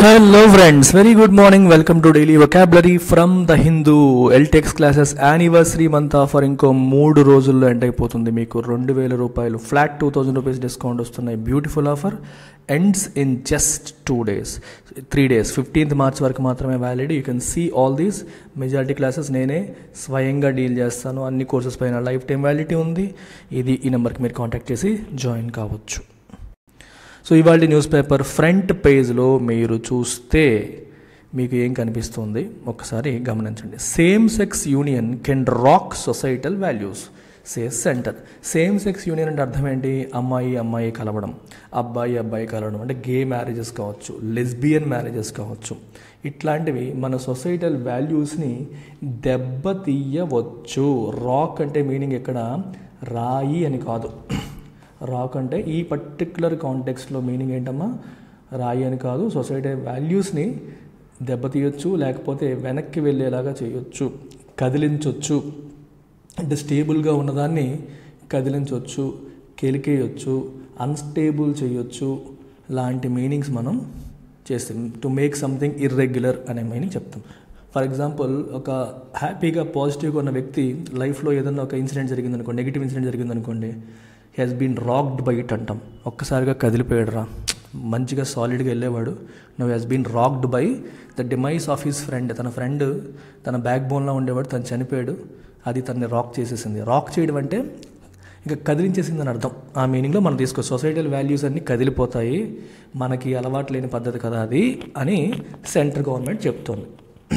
Hello friends, very good morning. Welcome to daily vocabulary from the Hindu LTEX classes anniversary month offer ఇంకో మూడు రోజుల్లో end అయిపోతుంది మీకు రెండు వేల రూపాయలు flat two thousand rupees discount వస్తున్నాయి beautiful offer ends in just two days three days fifteenth March వరకు మాత్రమే valid you can see all these majority classes నేనే స్వయంగా డీల్ చేస్తాను అన్ని కోర్సెస్ పైన లైఫ్ టైం వ్యాలిడిటీ ఉంది ఇది ఈ నెంబర్కి మీరు కాంటాక్ట్ చేసి జాయిన్ కావచ్చు సో ఇవాళ న్యూస్ పేపర్ ఫ్రంట్ పేజ్లో మీరు చూస్తే మీకు ఏం కనిపిస్తుంది ఒకసారి గమనించండి same sex union can rock societal values says centre same sex union అంటే అర్థం ఏంటి అమ్మాయి అమ్మాయి కలవడం అబ్బాయి అబ్బాయి కలవడం అంటే గే మ్యారేజెస్ కావచ్చు లెస్బియన్ మ్యారేజెస్ కావచ్చు ఇట్లాంటివి మన సొసైటల్ వాల్యూస్ని దెబ్బతీయవచ్చు రాక్ అంటే మీనింగ్ ఇక్కడ రాయి అని కాదు రాక్ అంటే ఈ పర్టిక్యులర్ కాంటెక్స్లో మీనింగ్ ఏంటమ్మా రాయి అని కాదు సొసైటీ వాల్యూస్ని దెబ్బతీయొచ్చు లేకపోతే వెనక్కి వెళ్ళేలాగా చేయొచ్చు కదిలించవచ్చు అంటే స్టేబుల్గా ఉన్నదాన్ని కదిలించవచ్చు కెలికేయచ్చు అన్స్టేబుల్ చేయొచ్చు లాంటి మీనింగ్స్ మనం చేస్తాం టు మేక్ సంథింగ్ ఇర్రెగ్యులర్ అనే మీనింగ్ చెప్తాం ఫర్ ఎగ్జాంపుల్ ఒక హ్యాపీగా పాజిటివ్గా ఉన్న వ్యక్తి లైఫ్లో ఏదైనా ఒక ఇన్సిడెంట్ జరిగిందనుకోండి నెగిటివ్ ఇన్సిడెంట్ జరిగిందనుకోండి has been rocked by it అంటాం ఒక్కసారిగా కదిలిపోయాడు రా మంచిగా సాలిడ్గా వెళ్ళేవాడు నువ్వు has been rocked by the demise of his friend తన ఫ్రెండ్ తన బ్యాక్ బోన్లో ఉండేవాడు తను చనిపోయాడు అది తనని రాక్ చేసేసింది రాక్ చేయడం అంటే ఇంకా కదిలించేసింది అని అర్థం ఆ మీనింగ్లో మనం తీసుకో సొసైటల్ వాల్యూస్ అన్నీ కదిలిపోతాయి మనకి అలవాటు లేని పద్ధతి కదా అది అని సెంట్రల్ గవర్నమెంట్ చెప్తోంది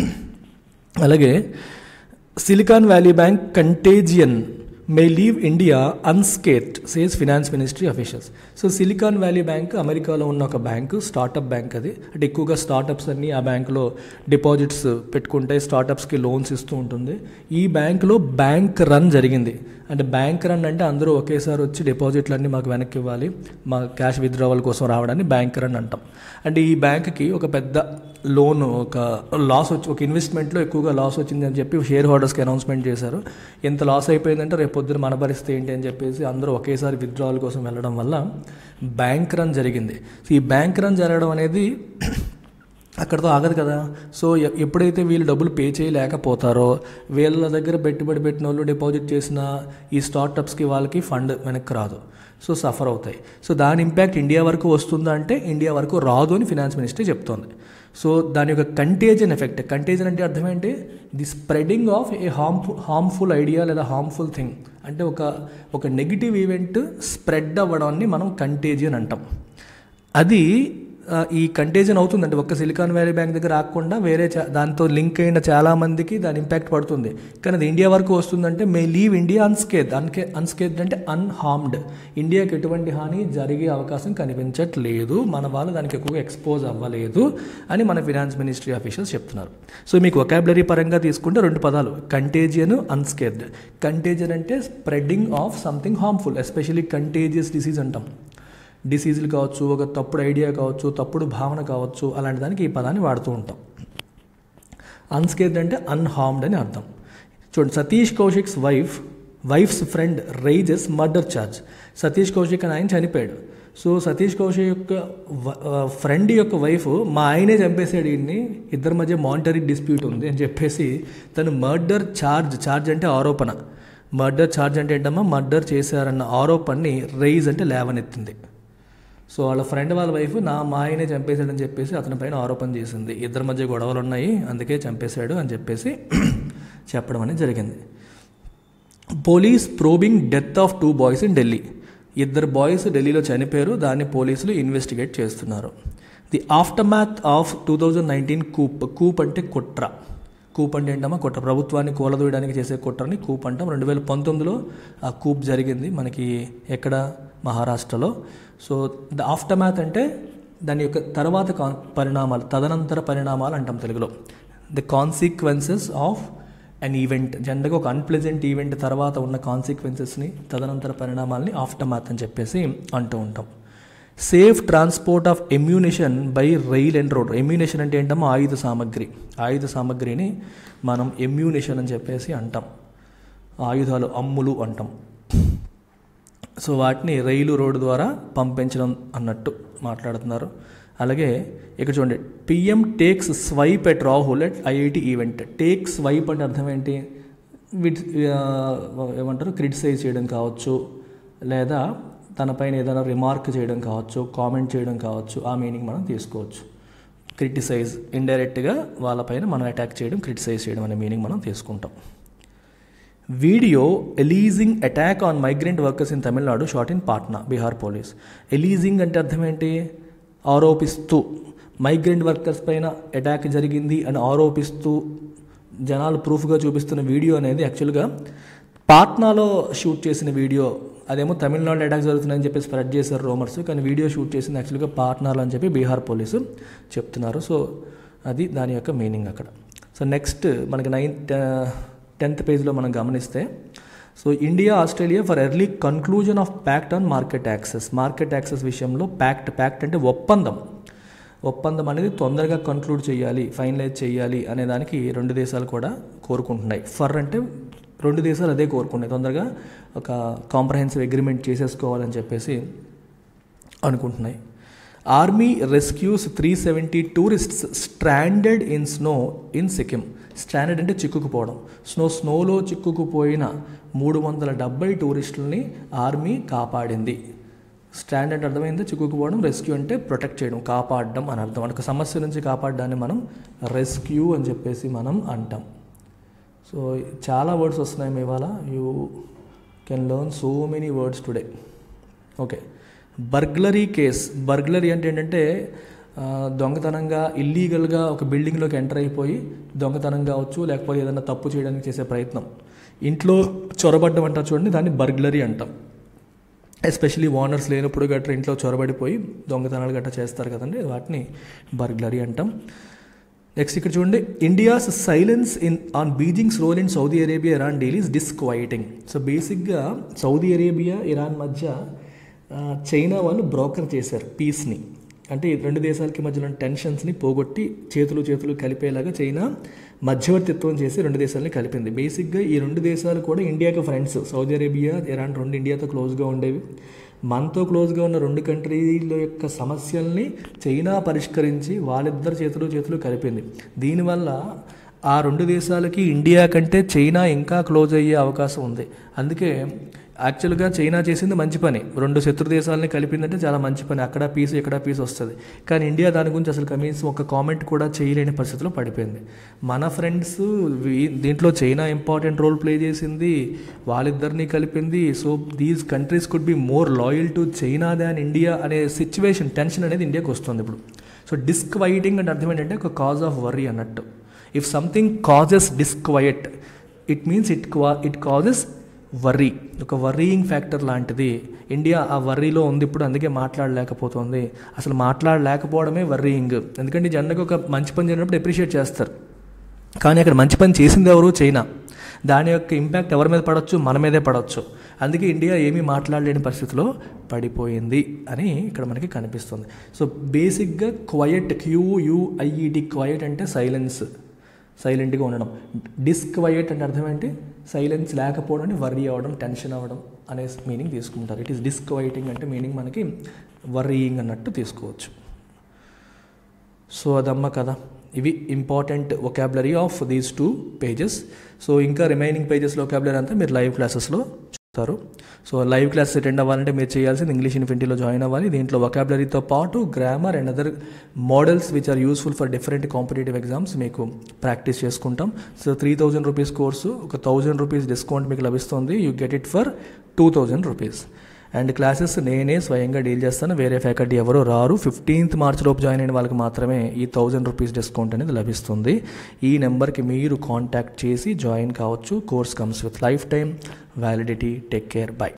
అలాగే silicon valley bank contagion may leave India unscathed says finance ministry officials so silicon valley bank అమెరికాలో ఉన్న ఒక బ్యాంకు స్టార్టప్ బ్యాంక్ అది అంటే ఎక్కువగా స్టార్టప్స్ అన్ని ఆ బ్యాంకులో డిపాజిట్స్ పెట్టుకుంటే స్టార్టప్స్కి లోన్స్ ఇస్తూ ఉంటుంది ఈ బ్యాంకులో బ్యాంక్ రన్ జరిగింది అంటే బ్యాంక్ రన్ అంటే అందరూ ఒకేసారి వచ్చి డిపాజిట్లన్నీ మాకు వెనక్కి ఇవ్వాలి మా క్యాష్ విత్డ్రావల్ కోసం రావడాన్ని బ్యాంక్ రన్ అంటాం అంటే ఈ బ్యాంక్కి ఒక పెద్ద లోన్ ఒక లాస్ వచ్చి ఒక ఇన్వెస్ట్మెంట్లో ఎక్కువగా లాస్ వచ్చింది అని చెప్పి షేర్ హోల్డర్స్కి అనౌన్స్మెంట్ చేశారు ఎంత లాస్ అయిపోయిందంటే రేపు పొద్దున మన పరిస్థితి ఏంటి అని చెప్పేసి అందరూ ఒకేసారి విత్డ్రావల్ కోసం వెళ్ళడం వల్ల బ్యాంక్ రన్ జరిగింది సో ఈ బ్యాంక్ రన్ జరగడం అనేది అక్కడితో ఆగదు కదా సో ఎప్పుడైతే వీళ్ళు డబ్బులు పే చేయలేకపోతారో వీళ్ళ దగ్గర పెట్టుబడి పెట్టిన వాళ్ళు డిపాజిట్ చేసిన ఈ స్టార్టప్స్కి వాళ్ళకి ఫండ్ వెనక్కి రాదు సో సఫర్ అవుతాయి సో దాని ఇంపాక్ట్ ఇండియా వరకు వస్తుందా అంటే ఇండియా వరకు రాదు అని ఫినాన్స్ మినిస్ట్రీ చెప్తోంది సో దాని యొక్క కంటేజన్ ఎఫెక్ట్ కంటేజన్ అంటే అర్థం ఏంటి the spreading of a harmful harmful idea లేదా హార్మ్ఫుల్ థింగ్ అంటే ఒక ఒక నెగిటివ్ ఈవెంట్ స్ప్రెడ్ అవ్వడాన్ని మనం కంటేజియన్ అంటాం అది ఈ కంటేజన్ అవుతుందంటే ఒక్క సిలికాన్ వ్యాలీ బ్యాంక్ దగ్గర రాకుండా వేరే దాంతో లింక్ అయిన చాలా మందికి దాని ఇంపాక్ట్ పడుతుంది కానీ అది ఇండియా వరకు వస్తుందంటే మే లీవ్ ఇండియా అన్స్కేత్ అన్కే అన్స్కేత్ అంటే అన్హార్మ్డ్ ఇండియాకి ఎటువంటి హాని జరిగే అవకాశం కనిపించట్లేదు మన వాళ్ళు దానికి ఎక్కువగా ఎక్స్పోజ్ అవ్వలేదు అని మన ఫినాన్స్ మినిస్ట్రీ ఆఫీషియల్స్ చెప్తున్నారు సో మీకు ఒకాబులరీ పరంగా తీసుకుంటే రెండు పదాలు కంటేజియన్ అన్స్కేత్డ్ కంటేజియన్ అంటే spreading of something harmful especially contagious disease అంటాం డిసీజులు కావచ్చు ఒక తప్పుడు ఐడియా కావచ్చు తప్పుడు భావన కావచ్చు అలాంటి దానికి ఈ పదాన్ని వాడుతూ ఉంటాం అన్స్కేత్ అంటే అన్హార్మ్డ్ అని అర్థం చూడండి Satish Kaushik's wife wife's friend raises murder charge Satish Kaushik అని ఆయన చనిపోయాడు సో సతీష్ కౌశిక్ యొక్క ఫ్రెండ్ యొక్క వైఫ్ మా ఆయనే చంపేశాడు ఈయన్ని ఇద్దరి మధ్య మానిటరీ డిస్ప్యూట్ ఉంది అని చెప్పేసి తను మర్డర్ ఛార్జ్ ఛార్జ్ అంటే ఆరోపణ మర్డర్ ఛార్జ్ అంటే ఏంటమ్మా మర్డర్ చేశారన్న ఆరోపణని రైజ్ అంటే లేవనెత్తింది సో వాళ్ళ ఫ్రెండ్ వాళ్ళ వైఫ్ నా మా ఆయనే చంపేశాడని చెప్పేసి అతని పైన ఆరోపణ చేసింది ఇద్దరి మధ్య గొడవలు ఉన్నాయి అందుకే చంపేశాడు అని చెప్పేసి చెప్పడం అనేది జరిగింది police probing death of two boys in Delhi ఇద్దరు బాయ్స్ ఢిల్లీలో చనిపోయారు దాన్ని పోలీసులు ఇన్వెస్టిగేట్ చేస్తున్నారు the aftermath of two thousand nineteen coup coup అంటే కుట్ర కూప్ అంటే ఏంటమ్మా కుట్ర ప్రభుత్వాన్ని కూలదోయడానికి చేసే కుట్రని కూప్ అంటాం రెండు వేల పంతొమ్మిదిలో ఆ కూప్ జరిగింది మనకి ఎక్కడ మహారాష్ట్రలో సో ద ఆఫ్టర్ మ్యాథ్ అంటే దాని యొక్క తర్వాత పరిణామాలు తదనంతర పరిణామాలు అంటాం తెలుగులో the consequences of an event జనరల్గా ఒక అన్ప్లెజెంట్ ఈవెంట్ తర్వాత ఉన్న కాన్సిక్వెన్సెస్ని తదనంతర పరిణామాలని ఆఫ్టర్ మ్యాథ్ అని చెప్పేసి అంటూ ఉంటాం safe transport of ammunition by rail and road ammunition అంటే ఏంటమ్మో ఆయుధ సామగ్రి ఆయుధ సామగ్రిని మనం ఎమ్యూనేషన్ అని చెప్పేసి అంటాం ఆయుధాలు అమ్ములు అంటాం సో వాటిని రైలు రోడ్డు ద్వారా పంపించడం అన్నట్టు మాట్లాడుతున్నారు అలాగే ఇక్కడ చూడండి PM takes swipe at Rahul at IIT event take swipe అంటే అర్థం ఏంటి విట్ ఏమంటారు క్రిటిసైజ్ చేయడం కావచ్చు లేదా తన పైన ఏదైనా రిమార్క్ చేయడం కావచ్చు కామెంట్ చేయడం కావచ్చు ఆ మీనింగ్ మనం తీసుకోవచ్చు క్రిటిసైజ్ ఇండైరెక్ట్గా వాళ్ళపైన మనం అటాక్ చేయడం క్రిటిసైజ్ చేయడం అనే మీనింగ్ మనం తీసుకుంటాం video alleging attack on migrant workers in Tamil Nadu shot in Patna Bihar police alleging అంటే అర్థం ఏంటి ఆరోపిస్తూ మైగ్రెంట్ వర్కర్స్ పైన అటాక్ జరిగింది అని ఆరోపిస్తూ జనాలు ప్రూఫ్గా చూపిస్తున్న వీడియో అనేది యాక్చువల్గా పాట్నాలో షూట్ చేసిన వీడియో అదేమో తమిళనాడులో అటాక్ జరుగుతుందని చెప్పి స్ప్రెడ్ చేశారు రోమర్స్ కానీ వీడియో షూట్ చేసింది యాక్చువల్గా పాట్నాలో అని చెప్పి బీహార్ పోలీసు చెప్తున్నారు సో అది దాని యొక్క మీనింగ్ అక్కడ సో నెక్స్ట్ మనకి నైన్త్ టెన్త్ పేజ్లో మనం గమనిస్తే so India Australia for early conclusion of pact on market access market access విషయంలో ప్యాక్ట్ ప్యాక్ట్ అంటే ఒప్పందం ఒప్పందం అనేది తొందరగా కన్క్లూడ్ చేయాలి ఫైనలైజ్ చేయాలి అనే దానికి రెండు దేశాలు కూడా కోరుకుంటున్నాయి ఫర్ అంటే రెండు దేశాలు అదే కోరుకున్నాయి తొందరగా ఒక కాంప్రహెన్సివ్ అగ్రిమెంట్ చేసేసుకోవాలని చెప్పేసి అనుకుంటున్నాయి army rescues three seventy tourists stranded in snow in Sikkim stranded అంటే చిక్కుకుపోవడం స్నో స్నోలో చిక్కుకుపోయిన మూడు వందల డెబ్బై టూరిస్టులని ఆర్మీ కాపాడింది స్టాండర్డ్ అర్థమైంది చిక్కుకుపోవడం రెస్క్యూ అంటే ప్రొటెక్ట్ చేయడం కాపాడడం అని అర్థం ఒక సమస్య నుంచి కాపాడడాన్ని మనం రెస్క్యూ అని చెప్పేసి మనం అంటాం సో చాలా వర్డ్స్ వస్తున్నాయి మీ ఇవాళ you can learn so many words today okay burglary case burglary అంటే ఏంటంటే ఆ, దొంగతనంగా ఇల్లీగల్గా ఒక బిల్డింగ్లోకి ఎంటర్ అయిపోయి దొంగతనం కావచ్చు లేకపోతే ఏదైనా తప్పు చేయడానికి చేసే ప్రయత్నం ఇంట్లో చొరబడ్డం అంటారు చూడండి దాన్ని బర్గ్లరీ అంటాం ఎస్పెషలీ ఓనర్స్ లేనప్పుడు గట్రా ఇంట్లో చొరబడిపోయి దొంగతనాలు గట్రా చేస్తారు కదండి వాటిని బర్గ్లరీ అంటాం నెక్స్ట్ ఇక్కడ చూడండి India's silence in on Beijing's role in Saudi Arabia Iran deal is disquieting so బేసిక్గా సౌదీ అరేబియా ఇరాన్ మధ్య ఆ, చైనా వాళ్ళు బ్రోకర్ చేశారు పీస్ని అంటే ఈ రెండు దేశాలకి మధ్యలో టెన్షన్స్ని పోగొట్టి చేతులు చేతులు కలిపేలాగా చైనా మధ్యవర్తిత్వం చేసి రెండు దేశాలని కలిపింది బేసిక్గా ఈ రెండు దేశాలు కూడా ఇండియాకి ఫ్రెండ్స్ సౌదీ అరేబియా ఇరాన్ రెండు ఇండియాతో క్లోజ్గా ఉండేవి మనతో క్లోజ్గా ఉన్న రెండు కంట్రీల యొక్క సమస్యల్ని చైనా పరిష్కరించి వాళ్ళిద్దరు చేతులు చేతులు కలిపింది దీనివల్ల ఆ రెండు దేశాలకి ఇండియా కంటే చైనా ఇంకా క్లోజ్ అయ్యే అవకాశం ఉంది అందుకే యాక్చువల్గా చైనా చేసింది మంచి పని రెండు శత్రు దేశాలని కలిపిందంటే చాలా మంచి పని అక్కడ పీస్ ఇక్కడ పీస్ వస్తుంది కానీ ఇండియా దాని గురించి అసలు కనీసం ఒక కామెంట్ కూడా చేయలేని పరిస్థితిలో పడిపోయింది మన ఫ్రెండ్స్ వీ- దీంట్లో చైనా ఇంపార్టెంట్ రోల్ ప్లే చేసింది వాళ్ళిద్దరిని కలిపింది so these countries could be more loyal to China than India అనే సిచ్యువేషన్ టెన్షన్ అనేది ఇండియాకి వస్తుంది ఇప్పుడు సో డిస్క్వైటింగ్ అంటే అర్థం ఏంటంటే ఒక కాజ్ ఆఫ్ వర్రీ అన్నట్టు if something causes disquiet it means it it causes worry ఒక వర్రీయింగ్ ఫ్యాక్టర్ లాంటిది ఇండియా ఆ వర్రీలో ఉంది ఇప్పుడు అందుకే మాట్లాడలేకపోతుంది అసలు మాట్లాడలేకపోవడమే వర్రీయింగ్ ఎందుకంటే జనరల్గా ఒక మంచి పని జరిగినప్పుడు అప్రిషియేట్ చేస్తారు కానీ అక్కడ మంచి పని చేసింది ఎవరు చైనా దాని యొక్క ఇంపాక్ట్ ఎవరి మీద పడవచ్చు మన మీదే పడవచ్చు అందుకే ఇండియా ఏమీ మాట్లాడలేని పరిస్థితిలో పడిపోయింది అని ఇక్కడ మనకి కనిపిస్తుంది సో బేసిక్గా క్వయట్ క్యూయుఐఈటి క్వయట్ అంటే సైలెన్స్ సైలెంట్గా ఉండడం డిస్క్వయట్ అంటే అర్థం ఏంటి సైలెన్స్ లేకపోవడం అంటే వర్రీ అవ్వడం టెన్షన్ అవ్వడం అనే మీనింగ్ తీసుకుంటారు ఇట్ ఈస్ డిస్క్వైటింగ్ అంటే మీనింగ్ మనకి వర్రీయింగ్ అన్నట్టు తీసుకోవచ్చు సో అదమ్మ కదా ఇవి important vocabulary of these two pages so ఇంకా రిమైనింగ్ పేజెస్ ఒకాబులరీ అంతా మీరు లైవ్ క్లాసెస్లో చూస్తారు సో లైవ్ క్లాసెస్ అటెండ్ అవ్వాలంటే మీరు చేయాల్సింది ఇంగ్లీష్ ఇన్ఫినిటీలో జాయిన్ అవ్వాలి దీంట్లో ఒకాబులరీతో పాటు grammar and other models which are useful for different competitive exams మీకు ప్రాక్టీస్ చేసుకుంటాం so three thousand rupees course ఒక థౌజండ్ రూపీస్ డిస్కౌంట్ మీకు లభిస్తుంది you get it for two thousand rupees and classes నేనే స్వయంగా డీల్ చేస్తాను వేరే ఫ్యాకల్టీ ఎవరు రారు ఫిఫ్టీన్త్ మార్చ్ లోపు జాయిన్ అయిన వాళ్ళకి మాత్రమే ఈ థౌజండ్ రూపీస్ డిస్కౌంట్ అనేది లభిస్తుంది ఈ నెంబర్కి మీరు కాంటాక్ట్ చేసి జాయిన్ కావచ్చు course comes with life time validity take care by